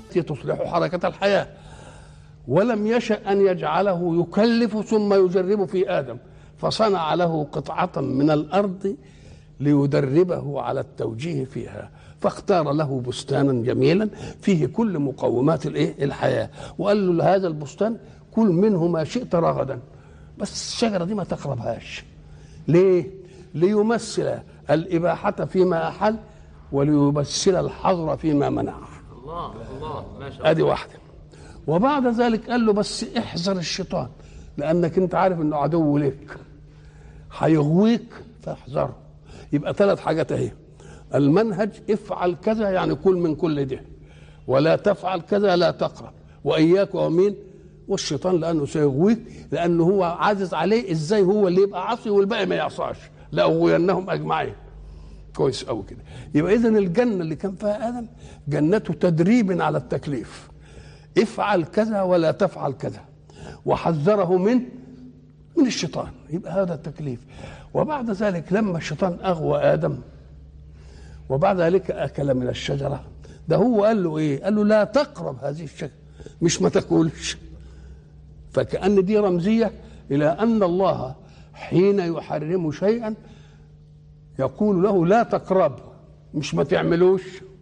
تصلح حركة الحياة ولم يشأ أن يجعله يكلف ثم يجرب في آدم فصنع له قطعة من الأرض ليدربه على التوجيه فيها فاختار له بستانا جميلا فيه كل مقومات الايه الحياه وقال له هذا البستان كل منه ما شئت رغدا بس الشجره دي ما تقربهاش ليه ليمثل الاباحه فيما احل وليمثل الحظر فيما منع الله الله ما شاء الله ادي واحده وبعد ذلك قال له بس احذر الشيطان لانك انت عارف انه عدو لك هيغويك فاحذره يبقى ثلاث حاجات اهي المنهج افعل كذا يعني كل من كل ده ولا تفعل كذا لا تقرب واياك ومين والشيطان لانه سيغويك لانه هو عاجز عليه ازاي هو اللي يبقى عاصي والباقي ما يعصاش لاغوينهم اجمعين كويس قوي كده يبقى اذا الجنه اللي كان فيها ادم جنته تدريب على التكليف افعل كذا ولا تفعل كذا وحذره من من الشيطان يبقى هذا التكليف وبعد ذلك لما الشيطان اغوى ادم وبعد ذلك اكل من الشجره ده هو قال له ايه قال له لا تقرب هذه الشجره مش ما تاكلش فكأن دي رمزية إلى أن الله حين يحرم شيئا يقول له لا تقرب مش ما تعملوش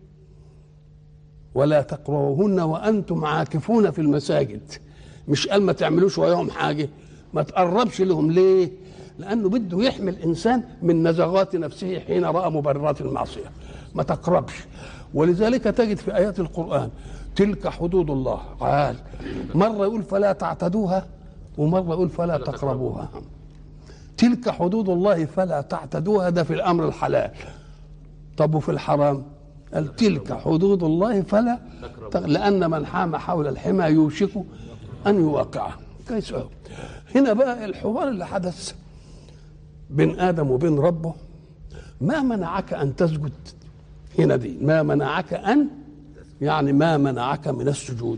ولا تقربوهن وأنتم عاكفون في المساجد مش قال ما تعملوش وياهم حاجة ما تقربش لهم ليه لأنه بده يحمي الإنسان من نزغات نفسه حين رأى مبررات المعصية ما تقربش ولذلك تجد في آيات القرآن تلك حدود الله عال مرة يقول فلا تعتدوها ومرة يقول فلا تقربوها تلك حدود الله فلا تعتدوها ده في الأمر الحلال طب وفي الحرام قال تلك حدود الله فلا تق... لأن من حام حول الحمى يوشك أن يوقعه كويس أوي. هنا بقى الحوار اللي حدث بين آدم وبين ربه ما منعك أن تسجد هنا دي ما منعك أن يعني ما منعك من السجود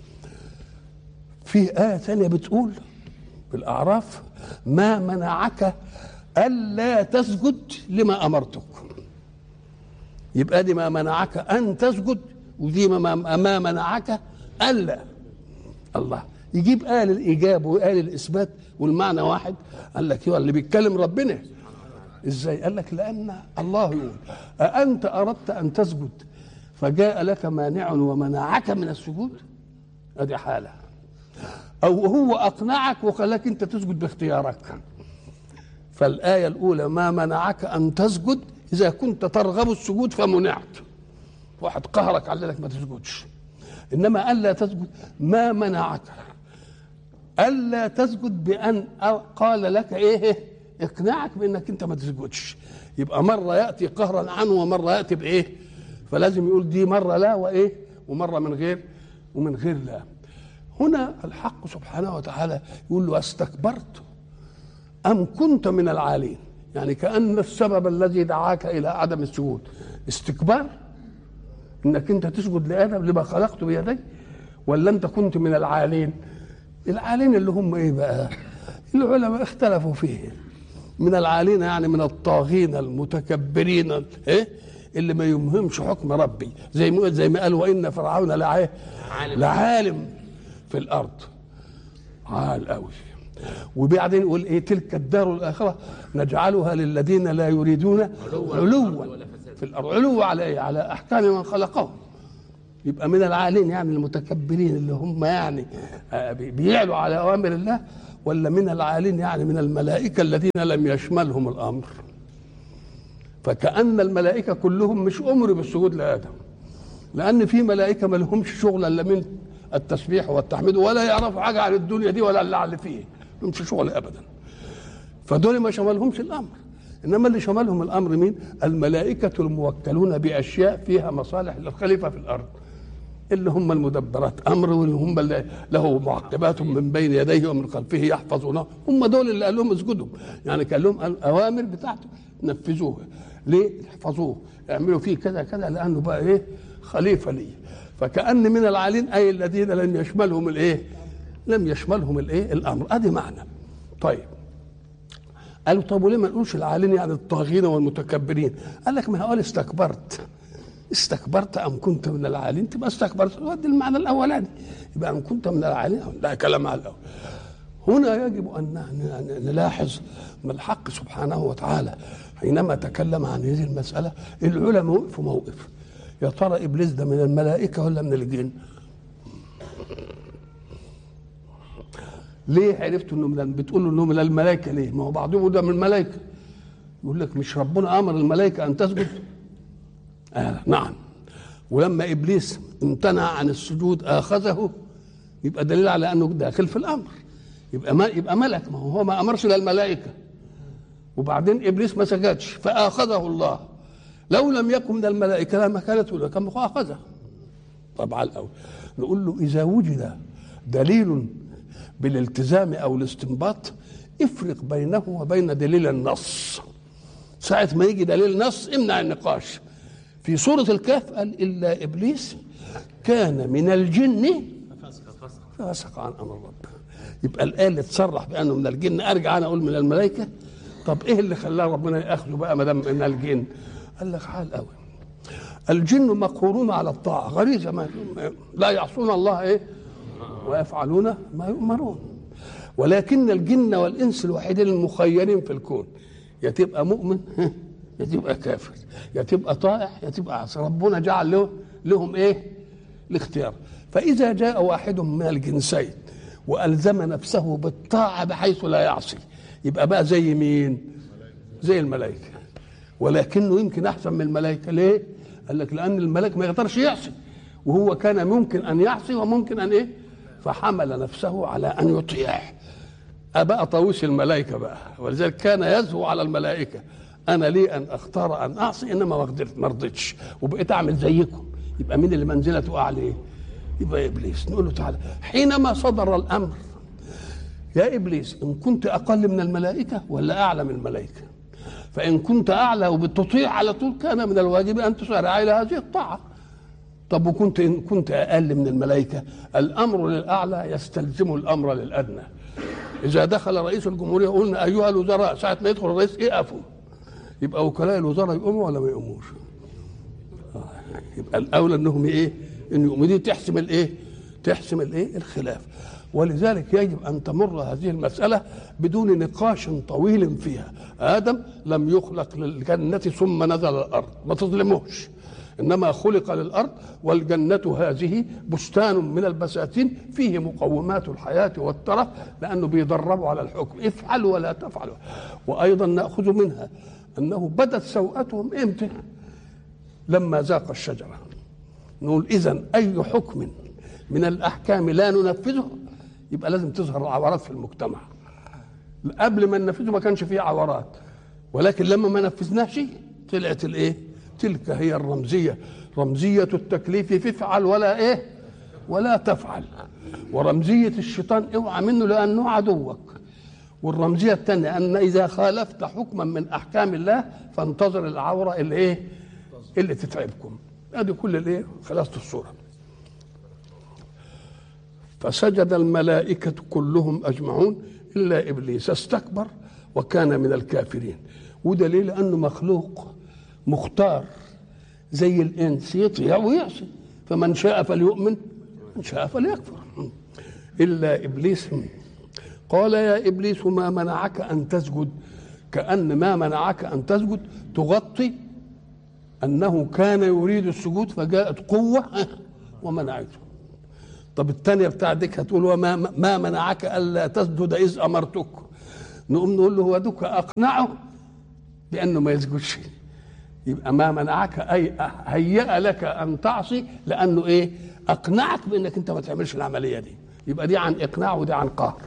في آية ثانية بتقول في الأعراف ما منعك ألا تسجد لما أمرتك يبقى دي ما منعك أن تسجد ودي ما, ما منعك ألا الله يجيب آل الإيجاب وآل الإثبات والمعنى واحد قال لك اللي بيتكلم ربنا ازاي قال لك لأن الله يقول أأنت أردت أن تسجد فجاء لك مانع ومنعك من السجود ادي حاله او هو اقنعك وخلاك انت تسجد باختيارك فالايه الاولى ما منعك ان تسجد اذا كنت ترغب السجود فمنعت واحد قهرك على لك ما تسجدش انما الا تسجد ما منعك الا تسجد بان قال لك ايه اقنعك بانك انت ما تسجدش يبقى مره ياتي قهرا عنه ومره ياتي بايه فلازم يقول دي مرة لا وإيه ومرة من غير ومن غير لا هنا الحق سبحانه وتعالى يقول له استكبرت أم كنت من العالين يعني كأن السبب الذي دعاك إلى عدم السجود استكبار إنك أنت تسجد لآدم لما خلقت بيدي ولا أنت كنت من العالين العالين اللي هم إيه بقى العلماء اختلفوا فيه من العالين يعني من الطاغين المتكبرين إيه اللي ما يمهمش حكم ربي زي ما زي ما قال وان فرعون لعالم لعالم في الارض عال قوي وبعدين يقول ايه تلك الدار الاخره نجعلها للذين لا يريدون علوا في الارض علو على ايه على احكام من خلقهم يبقى من العالين يعني المتكبرين اللي هم يعني بيعلوا على اوامر الله ولا من العالين يعني من الملائكه الذين لم يشملهم الامر فكأن الملائكة كلهم مش أمروا بالسجود لآدم لأن في ملائكة ما لهمش شغل إلا من التسبيح والتحميد ولا يعرفوا حاجة عن الدنيا دي ولا اللي على اللي فيه لهمش شغل أبدا فدول ما شملهمش الأمر إنما اللي شملهم الأمر مين الملائكة الموكلون بأشياء فيها مصالح للخليفة في الأرض اللي هم المدبرات امر واللي هم اللي له معقبات من بين يديه ومن خلفه يحفظونه هم دول اللي قال لهم اسجدوا يعني كان لهم الاوامر بتاعته نفذوها ليه؟ احفظوه اعملوا فيه كذا كذا لانه بقى ايه؟ خليفه لي فكأن من العالين اي الذين لم يشملهم الايه؟ لم يشملهم الايه؟ الامر ادي معنى طيب قالوا طب وليه ما نقولش العالين يعني الطاغين والمتكبرين؟ قال لك ما هقول استكبرت استكبرت ام كنت من العالين تبقى استكبرت ودي المعنى الاولاني يبقى ام كنت من العالين لا كلام على الاول هنا يجب ان نلاحظ ان الحق سبحانه وتعالى حينما تكلم عن هذه المساله العلماء وقفوا موقف يا ترى ابليس ده من الملائكه ولا من الجن؟ ليه عرفت انه من بتقول انه من الملائكه ليه؟ ما هو بعضهم يقول ده من الملائكه يقول لك مش ربنا امر الملائكه ان تسجد؟ آه نعم ولما ابليس امتنع عن السجود اخذه يبقى دليل على انه داخل في الامر يبقى ما يبقى ملك ما هو ما امرش للملائكه وبعدين ابليس ما سجدش فاخذه الله لو لم يكن من الملائكه لما كانت ولا كان اخذه طبعا الاول نقول له اذا وجد دليل بالالتزام او الاستنباط افرق بينه وبين دليل النص ساعة ما يجي دليل نص امنع النقاش في سورة الكهف قال إلا إبليس كان من الجن ففسق عن أمر ربه يبقى الآية اللي تصرح بأنه من الجن أرجع أنا أقول من الملائكة طب إيه اللي خلاه ربنا ياخذه بقى ما دام من الجن قال لك حال قوي الجن مقهورون على الطاعة غريزة ما لا يعصون الله إيه ويفعلون ما يؤمرون ولكن الجن والإنس الوحيدين المخيرين في الكون يا تبقى مؤمن يا تبقى كافر يا تبقى طائع يا تبقى عاصي ربنا جعل له لهم ايه الاختيار فاذا جاء واحد من الجنسين والزم نفسه بالطاعه بحيث لا يعصي يبقى بقى زي مين زي الملائكه ولكنه يمكن احسن من الملائكه ليه قال لك لان الملك ما يقدرش يعصي وهو كان ممكن ان يعصي وممكن ان ايه فحمل نفسه على ان يطيع أبقى طاووس الملائكة بقى ولذلك كان يزهو على الملائكة أنا لي أن أختار أن أعصي إنما ما قدرت ما رضيتش وبقيت أعمل زيكم يبقى مين اللي منزلته أعلى إيه؟ يبقى إبليس نقول له تعالى حينما صدر الأمر يا إبليس إن كنت أقل من الملائكة ولا أعلى من الملائكة فإن كنت أعلى وبتطيع على طول كان من الواجب أن تسارع إلى هذه الطاعة طب وكنت إن كنت أقل من الملائكة الأمر للأعلى يستلزم الأمر للأدنى اذا دخل رئيس الجمهوريه قلنا ايها الوزراء ساعه ما يدخل الرئيس اقفوا يبقى وكلاء الوزراء يقوموا ولا ما يقوموش يبقى الاولى انهم ايه ان يقوموا دي تحسم الايه تحسم الايه الخلاف ولذلك يجب ان تمر هذه المساله بدون نقاش طويل فيها ادم لم يخلق للجنه ثم نزل الارض ما تظلموش انما خلق للارض والجنه هذه بستان من البساتين فيه مقومات الحياه والترف لانه بيدربوا على الحكم افعلوا ولا تفعلوا وايضا ناخذ منها انه بدت سوءتهم امتى لما ذاق الشجره نقول اذا اي حكم من الاحكام لا ننفذه يبقى لازم تظهر العورات في المجتمع قبل ما ننفذه ما كانش فيه عورات ولكن لما ما نفذناش طلعت الايه تلك هي الرمزية رمزية التكليف فافعل ولا ايه ولا تفعل ورمزية الشيطان اوعى منه لأنه عدوك والرمزية الثانية أن إذا خالفت حكما من أحكام الله فانتظر العورة اللي إيه اللي تتعبكم هذه كل الإيه خلاصة الصورة فسجد الملائكة كلهم أجمعون إلا إبليس استكبر وكان من الكافرين ودليل أنه مخلوق مختار زي الانس يطيع ويعصي فمن شاء فليؤمن من شاء فليكفر الا ابليس قال يا ابليس ما منعك ان تسجد كان ما منعك ان تسجد تغطي انه كان يريد السجود فجاءت قوه ومنعته طب الثانيه بتاع ديك هتقول وما ما منعك الا تسجد اذ امرتك نقوم نقول له هو دوك اقنعه بانه ما يسجدش يبقى ما منعك اي هيأ لك ان تعصي لانه ايه اقنعك بانك انت ما تعملش العمليه دي يبقى دي عن اقناع ودي عن قهر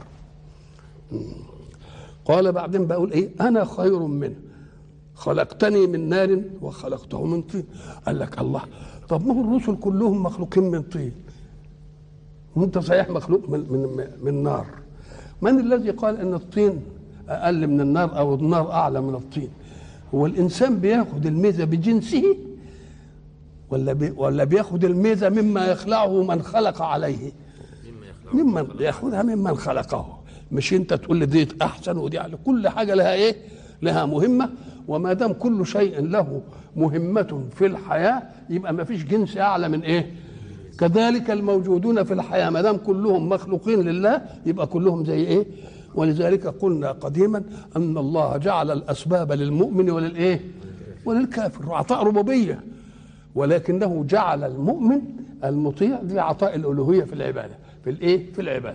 قال بعدين بقول ايه انا خير منه خلقتني من نار وخلقته من طين قال لك الله طب ما هو الرسل كلهم مخلوقين من طين وانت صحيح مخلوق من من من نار من الذي قال ان الطين اقل من النار او النار اعلى من الطين هو الانسان بياخد الميزه بجنسه ولا بي ولا بياخد الميزه مما يخلعه من خلق عليه ممن ياخذها ممن خلقه مش انت تقول لي دي احسن ودي على كل حاجه لها ايه لها مهمه وما دام كل شيء له مهمة في الحياة يبقى ما فيش جنس أعلى من إيه؟ كذلك الموجودون في الحياة ما دام كلهم مخلوقين لله يبقى كلهم زي إيه؟ ولذلك قلنا قديما أن الله جعل الأسباب للمؤمن وللإيه؟ وللكافر عطاء ربوبية ولكنه جعل المؤمن المطيع لعطاء الألوهية في العبادة في الإيه؟ في العبادة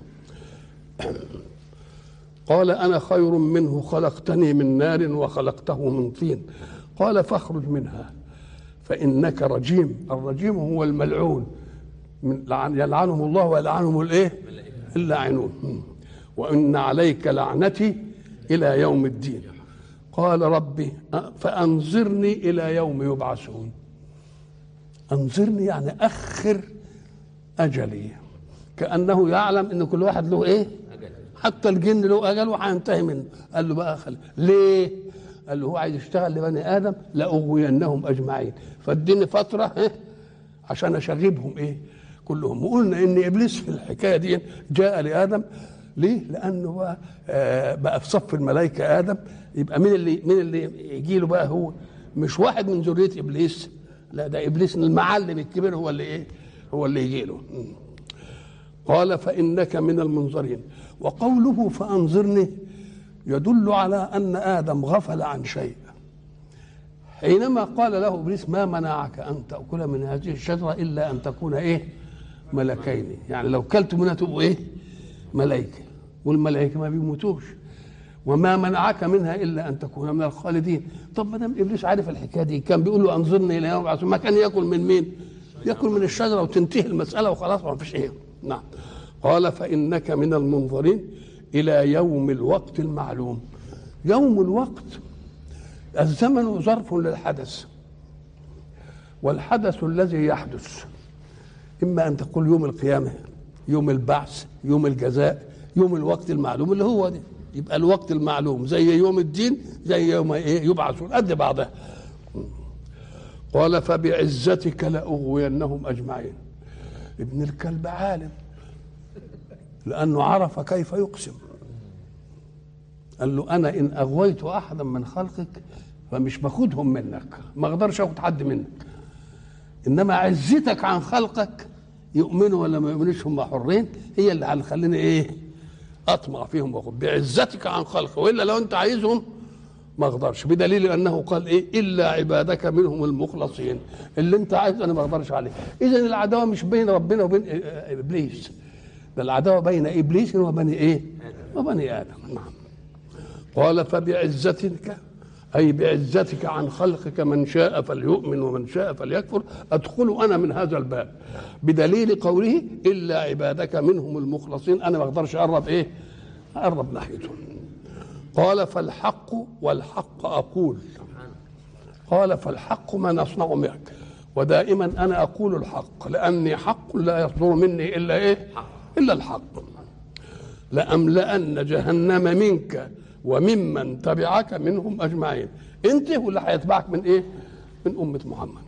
قال انا خير منه خلقتني من نار وخلقته من طين قال فاخرج منها فانك رجيم الرجيم هو الملعون من لعن يلعنهم الله ويلعنهم الايه اللاعنون وان عليك لعنتي الى يوم الدين قال ربي فانظرني الى يوم يبعثون انظرني يعني اخر اجلي كانه يعلم ان كل واحد له ايه حتى الجن له اجل وهينتهي منه قال له بقى خلي ليه قال له هو عايز يشتغل لبني ادم لاغوينهم اجمعين فاديني فتره إيه؟ عشان اشربهم ايه كلهم وقلنا ان ابليس في الحكايه دي جاء لادم ليه؟ لانه بقى, آه بقى في صف الملائكه ادم يبقى مين اللي مين اللي يجي له بقى هو مش واحد من ذريه ابليس لا ده ابليس المعلم الكبير هو اللي ايه؟ هو اللي يجي له قال فانك من المنظرين وقوله فانظرني يدل على ان ادم غفل عن شيء حينما قال له ابليس ما منعك ان تاكل من هذه الشجره الا ان تكون ايه ملكين يعني لو كلت منها تبقوا ايه ملائكه والملائكه ما بيموتوش وما منعك منها الا ان تكون من الخالدين طب ما دام ابليس عارف الحكايه دي كان بيقول له انظرني الى يوم يبعثون ما كان ياكل من مين ياكل من الشجره وتنتهي المساله وخلاص ما فيش ايه نعم قال فإنك من المنظرين إلى يوم الوقت المعلوم يوم الوقت الزمن ظرف للحدث والحدث الذي يحدث إما أن تقول يوم القيامة يوم البعث يوم الجزاء يوم الوقت المعلوم اللي هو ده يبقى الوقت المعلوم زي يوم الدين زي يوم ايه يبعثون قد بعضها قال فبعزتك لأغوينهم أجمعين ابن الكلب عالم لأنه عرف كيف يقسم قال له أنا إن أغويت أحدا من خلقك فمش باخدهم منك ما أقدرش أخد حد منك إنما عزتك عن خلقك يؤمنوا ولا ما يؤمنوش هم حرين هي اللي هتخليني إيه أطمع فيهم وأخد بعزتك عن خلقك وإلا لو أنت عايزهم ما اقدرش بدليل انه قال ايه الا عبادك منهم المخلصين اللي انت عايز انا ما اقدرش عليه اذا العداوه مش بين ربنا وبين ابليس ده العداوه بين ابليس وبني ايه وبني ادم نعم قال فبعزتك اي بعزتك عن خلقك من شاء فليؤمن ومن شاء فليكفر ادخل انا من هذا الباب بدليل قوله الا عبادك منهم المخلصين انا ما اقدرش اقرب ايه اقرب ناحيتهم قال فالحق والحق اقول قال فالحق ما نصنع معك ودائما انا اقول الحق لاني حق لا يصدر مني الا ايه الا الحق لاملان جهنم منك وممن تبعك منهم اجمعين انت واللي هيتبعك من ايه من امه محمد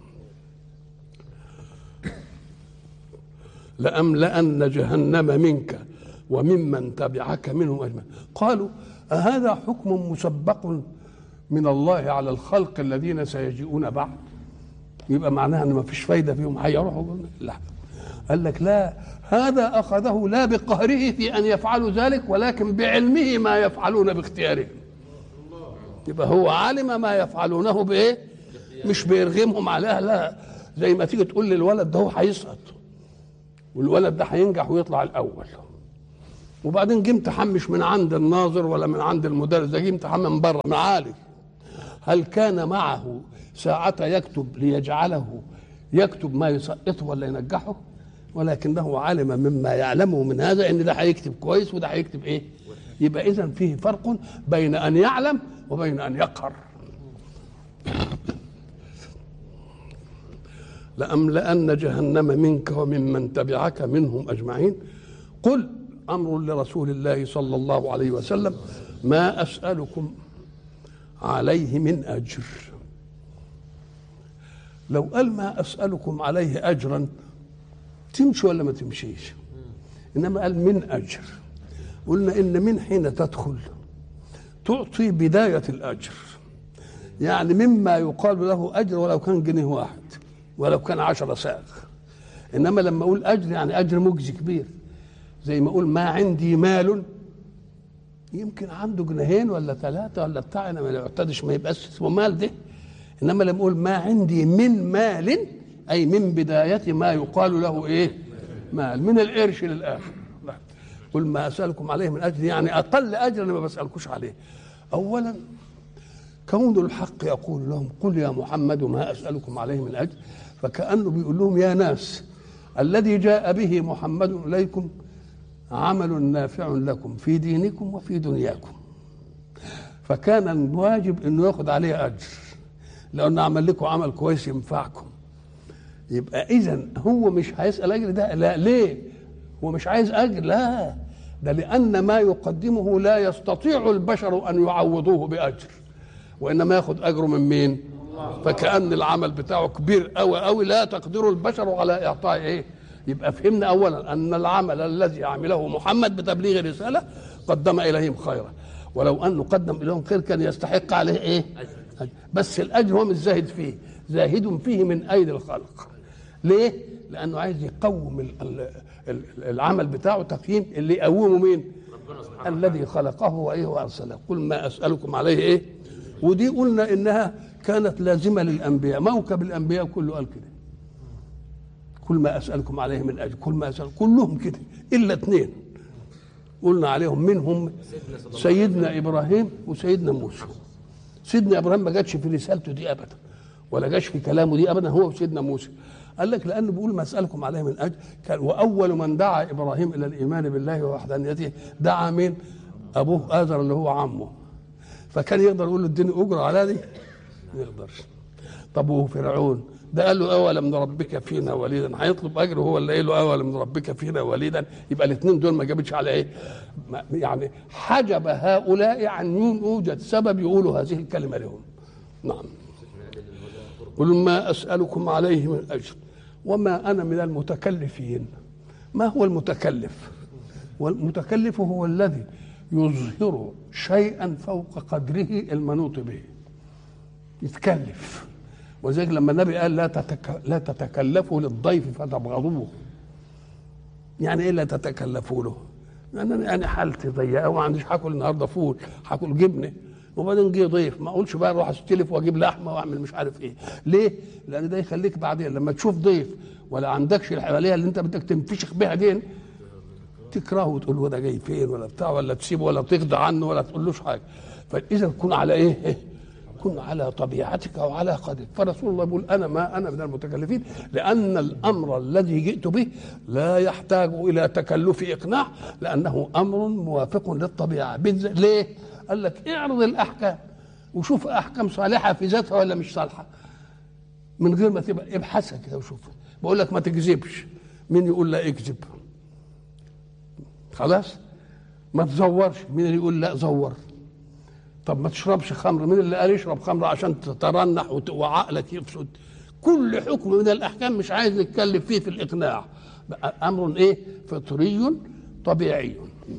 لاملان جهنم منك وممن تبعك منهم اجمعين قالوا أهذا حكم مسبق من الله على الخلق الذين سيجيئون بعد يبقى معناها ان ما فيش فايده فيهم هيروحوا لا قال لك لا هذا اخذه لا بقهره في ان يفعلوا ذلك ولكن بعلمه ما يفعلون باختيارهم يبقى هو علم ما يفعلونه بايه مش بيرغمهم عليها لا زي ما تيجي تقول للولد ده هو هيسقط والولد ده هينجح ويطلع الاول وبعدين جه امتحان مش من عند الناظر ولا من عند المدرس ده جه امتحان من بره من عالي هل كان معه ساعة يكتب ليجعله يكتب ما يسقطه ولا ينجحه ولكنه علم مما يعلمه من هذا ان ده هيكتب كويس وده هيكتب ايه يبقى اذا فيه فرق بين ان يعلم وبين ان يقهر لأملأن جهنم منك وممن تبعك منهم أجمعين قل امر لرسول الله صلى الله عليه وسلم ما اسالكم عليه من اجر لو قال ما اسالكم عليه اجرا تمشي ولا ما تمشيش انما قال من اجر قلنا ان من حين تدخل تعطي بدايه الاجر يعني مما يقال له اجر ولو كان جنيه واحد ولو كان عشرة ساغ انما لما اقول اجر يعني اجر مجزي كبير زي ما اقول ما عندي مال يمكن عنده جنيهين ولا ثلاثة ولا بتاع انما ما يعتدش ما يبقاش اسمه مال ده انما لما اقول ما عندي من مال اي من بداية ما يقال له ايه مال من القرش للاخر لا. قل ما اسالكم عليه من اجر يعني اقل اجر انا ما بسالكوش عليه اولا كون الحق يقول لهم قل يا محمد ما اسالكم عليه من اجر فكانه بيقول لهم يا ناس الذي جاء به محمد اليكم عمل نافع لكم في دينكم وفي دنياكم فكان الواجب انه ياخذ عليه اجر لانه عمل لكم عمل كويس ينفعكم يبقى اذا هو مش هيسال اجر ده لا ليه هو مش عايز اجر لا ده لان ما يقدمه لا يستطيع البشر ان يعوضوه باجر وانما ياخذ اجره من مين فكان العمل بتاعه كبير قوي قوي لا تقدر البشر على اعطاء ايه يبقى فهمنا اولا ان العمل الذي عمله محمد بتبليغ الرساله قدم اليهم خيرا ولو انه قدم اليهم خير كان يستحق عليه ايه أجر. بس الاجر هو مش زاهد فيه زاهد فيه من ايدي الخلق ليه لانه عايز يقوم ال- ال- ال- العمل بتاعه تقييم اللي يقومه مين ربنا سبحانه الذي خلقه وايه وارسله قل ما اسالكم عليه ايه ودي قلنا انها كانت لازمه للانبياء موكب الانبياء كله قال كده كل ما اسالكم عليه من اجر كل ما اسال كلهم كده الا اثنين قلنا عليهم منهم سيدنا ابراهيم وسيدنا موسى سيدنا ابراهيم ما جاتش في رسالته دي ابدا ولا جاش في كلامه دي ابدا هو وسيدنا موسى قال لك لانه بيقول ما اسالكم عليه من اجر كان واول من دعا ابراهيم الى الايمان بالله ووحدانيته دعا مين ابوه ازر اللي هو عمه فكان يقدر يقول له اديني اجره على دي ما يقدرش طب وفرعون ده قال له اولم نربك فينا وليدا هيطلب اجر هو اللي قال له اولم نربك فينا وليدا يبقى الاثنين دول ما جابتش على ايه ما- يعني حجب هؤلاء عن يوجد سبب يقولوا هذه الكلمه لهم نعم قل ما اسالكم عليه من اجر وما انا من المتكلفين ما هو المتكلف والمتكلف هو الذي يظهر شيئا فوق قدره المنوط به يتكلف وذلك لما النبي قال لا تتك... لا تتكلفوا للضيف فتبغضوه يعني ايه لا تتكلفوا له؟ يعني أنا يعني حالتي ضيقه وما عنديش هاكل النهارده فول هاكل جبنه وبعدين جه ضيف ما اقولش بقى اروح استلف واجيب لحمه واعمل مش عارف ايه ليه؟ لان ده يخليك بعدين لما تشوف ضيف ولا عندكش الحواليه اللي انت بدك تنفشخ بيها دي تكرهه وتقول له ده جاي فين ولا بتاع ولا تسيبه ولا تغضى عنه ولا تقولوش حاجه فاذا كن على ايه؟ كن على طبيعتك او على قدرك فرسول الله يقول انا ما انا من المتكلفين لان الامر الذي جئت به لا يحتاج الى تكلف اقناع لانه امر موافق للطبيعه بالز- ليه؟ قال لك اعرض الاحكام وشوف احكام صالحه في ذاتها ولا مش صالحه من غير ما تبقى ابحثها كده وشوف بقول لك ما تكذبش مين يقول لا اكذب خلاص ما تزورش مين اللي يقول لا زور طب ما تشربش خمر مين اللي قال يشرب خمر عشان تترنح وت- وعقلك يفسد كل حكم من الاحكام مش عايز نتكلم فيه في الاقناع بقى امر ايه فطري طبيعي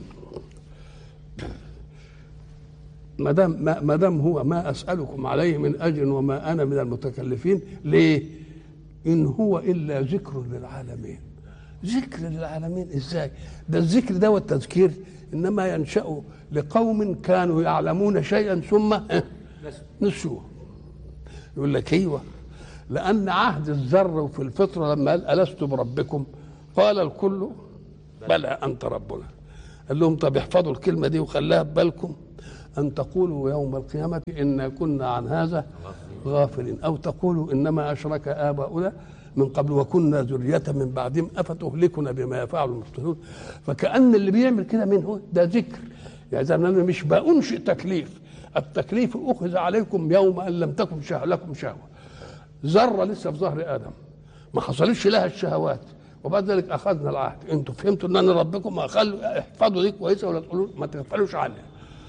ما دام ما ما دام هو ما اسالكم عليه من اجر وما انا من المتكلفين ليه؟ ان هو الا ذكر للعالمين ذكر للعالمين ازاي؟ ده الذكر ده والتذكير انما ينشا لقوم كانوا يعلمون شيئا ثم نسوه يقول لك ايوه لان عهد الذر في الفطره لما قال الست بربكم قال الكل بلى انت ربنا قال لهم طب احفظوا الكلمه دي وخليها في بالكم ان تقولوا يوم القيامه انا كنا عن هذا غافلين او تقولوا انما اشرك اباؤنا من قبل وكنا ذرية من بعدهم أفتهلكنا بما يفعل المبطلون فكأن اللي بيعمل كده من هو ده ذكر يعني إذا أنا مش بأنشئ تكليف التكليف أخذ عليكم يوم أن لم تكن شه لكم شهوة ذرة لسه في ظهر آدم ما حصلتش لها الشهوات وبعد ذلك أخذنا العهد أنتوا فهمتوا أن أنا ربكم أخلوا احفظوا دي كويسة ولا تقولوا ما تغفلوش عنها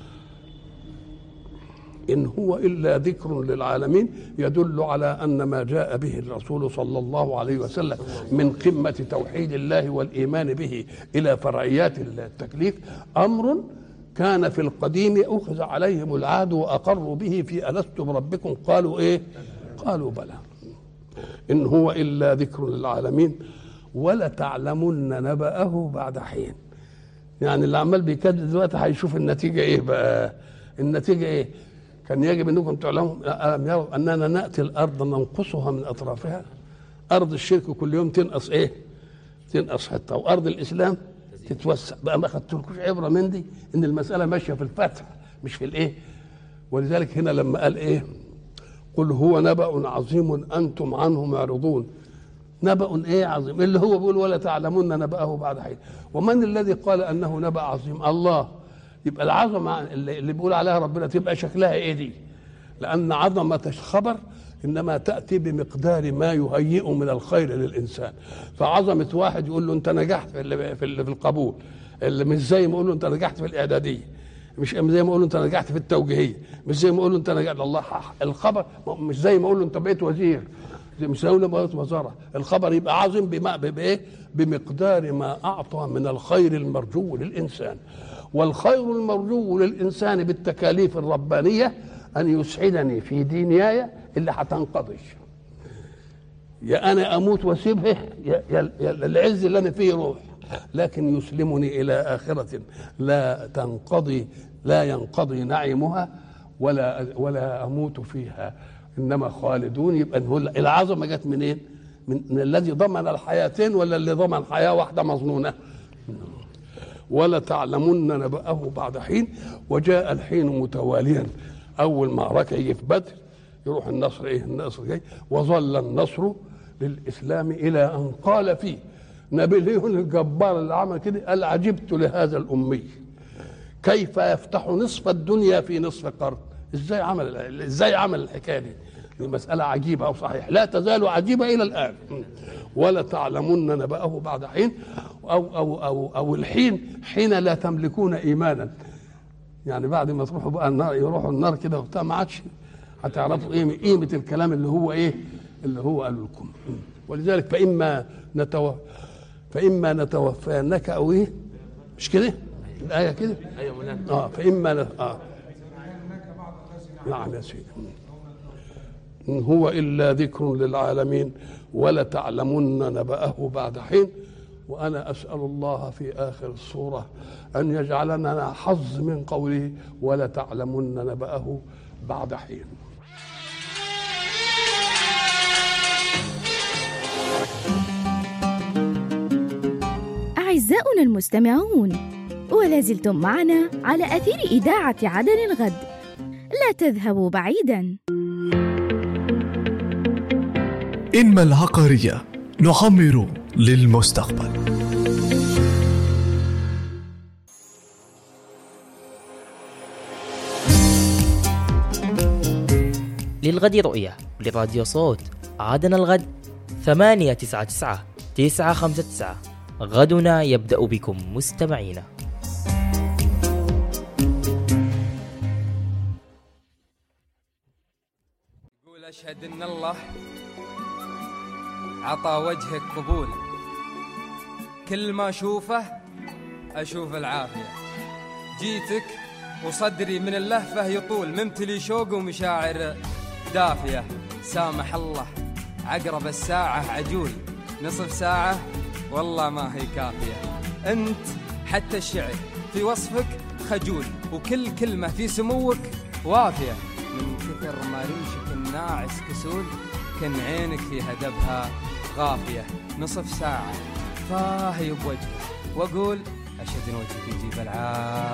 إن هو إلا ذكر للعالمين يدل على أن ما جاء به الرسول صلى الله عليه وسلم من قمة توحيد الله والإيمان به إلى فرعيات التكليف أمر كان في القديم أخذ عليهم العهد وأقروا به في ألست بربكم قالوا إيه قالوا بلى إن هو إلا ذكر للعالمين ولتعلمن نبأه بعد حين يعني اللي عمال بيكذب دلوقتي هيشوف النتيجة إيه بقى النتيجة إيه كان يجب أنكم تعلموا ألم يروا أننا نأتي الأرض ننقصها من أطرافها أرض الشرك كل يوم تنقص إيه تنقص حتة وأرض الإسلام تتوسع بقى ما خدتلكوش عبرة من دي إن المسألة ماشية في الفتح مش في الإيه ولذلك هنا لما قال إيه قل هو نبأ عظيم أنتم عنه معرضون نبأ ايه عظيم اللي هو بيقول ولا تعلمون نبأه بعد حين ومن الذي قال انه نبأ عظيم الله يبقى العظمه اللي, اللي بيقول عليها ربنا تبقى شكلها ايه دي لان عظمه الخبر انما تاتي بمقدار ما يهيئ من الخير للانسان فعظمه واحد يقول له انت نجحت في اللي في, اللي في القبول اللي مش زي ما يقول له انت نجحت في الاعداديه مش زي ما يقول له انت نجحت في التوجيهيه مش زي ما يقول له انت نجحت الله الخبر مش زي ما يقول له انت بقيت وزير مش زي ما بقيت وزاره الخبر يبقى عظيم بما بايه بمقدار ما اعطى من الخير المرجو للانسان والخير المرجو للانسان بالتكاليف الربانيه ان يسعدني في دنياي اللي هتنقضي يا انا اموت واسيبه يا, يا, يا العز اللي انا فيه يروح لكن يسلمني الى اخره لا تنقضي لا ينقضي نعيمها ولا ولا اموت فيها انما خالدون يبقى العظمه جت منين؟ من, من الذي ضمن الحياتين ولا اللي ضمن حياه واحده مظنونه؟ ولا تعلمن نبأه بعد حين وجاء الحين متواليا اول معركه يجي في بدر يروح النصر ايه النصر جاي وظل النصر للاسلام الى ان قال فيه نابليون الجبار اللي عمل كده قال عجبت لهذا الامي كيف يفتح نصف الدنيا في نصف قرن ازاي عمل ازاي عمل الحكايه دي دي مساله عجيبه او صحيح لا تزال عجيبه الى الان ولا تعلمن نبأه بعد حين او او او او الحين حين لا تملكون ايمانا يعني بعد ما تروحوا بقى النار يروحوا النار كده وبتاع ما عادش هتعرفوا ايه قيمه الكلام اللي هو ايه اللي هو قاله لكم ولذلك فاما نتو فاما نتوفينك او ايه مش كده الايه كده ايوه مولانا اه فاما نت... اه نعم يا سيدي إن هو إلا ذكر للعالمين ولتعلمن نبأه بعد حين وأنا أسأل الله في آخر السورة أن يجعلنا حظ من قوله ولتعلمن نبأه بعد حين أعزاؤنا المستمعون ولازلتم معنا على أثير إذاعة عدن الغد لا تذهبوا بعيدا إنما العقارية نعمر للمستقبل للغد رؤية لراديو صوت عادنا الغد ثمانية تسعة تسعة تسعة خمسة تسعة غدنا يبدأ بكم مستمعينا يقول أشهد أن الله عطى وجهك قبول كل ما أشوفه أشوف العافية جيتك وصدري من اللهفة يطول ممتلي شوق ومشاعر دافية سامح الله عقرب الساعة عجول نصف ساعة والله ما هي كافية أنت حتى الشعر في وصفك خجول وكل كلمة في سموك وافية من كثر ما ريشك الناعس كسول كان عينك فيها دبها غافية نصف ساعة فاهي بوجهك وأقول أشهد إن وجهك يجيب العافية